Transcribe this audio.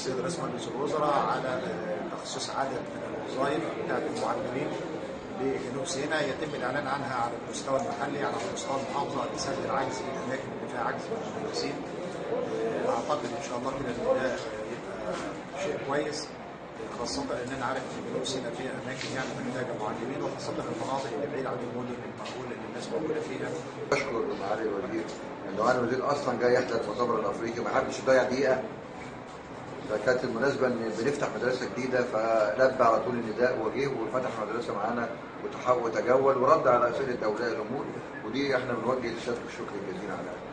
السيد رئيس مجلس الوزراء على تخصيص عدد من الوظائف بتاعت المعلمين لجنوب سيناء يتم الاعلان عنها على المستوى المحلي على مستوى المحافظه لسد العجز في الاماكن اللي فيها عجز من المدرسين اعتقد ان شاء الله كده ان ده يبقى شيء كويس خاصة ان انا عارف ان جنوب سيناء فيها اماكن يعني محتاجة معلمين وخاصة في المناطق اللي بعيدة عن المدن المعقولة اللي الناس موجودة فيها. بشكر معالي الوزير ان معالي الوزير اصلا جاي يحضر المؤتمر الافريقي ما حدش يضيع دقيقة فكانت المناسبة ان بنفتح مدرسة جديدة فلبى على طول النداء وجه وفتح مدرسة معانا وتجول ورد على اسئلة اولياء الامور ودي احنا بنوجه لسيادة الشكر الجزيل عليها.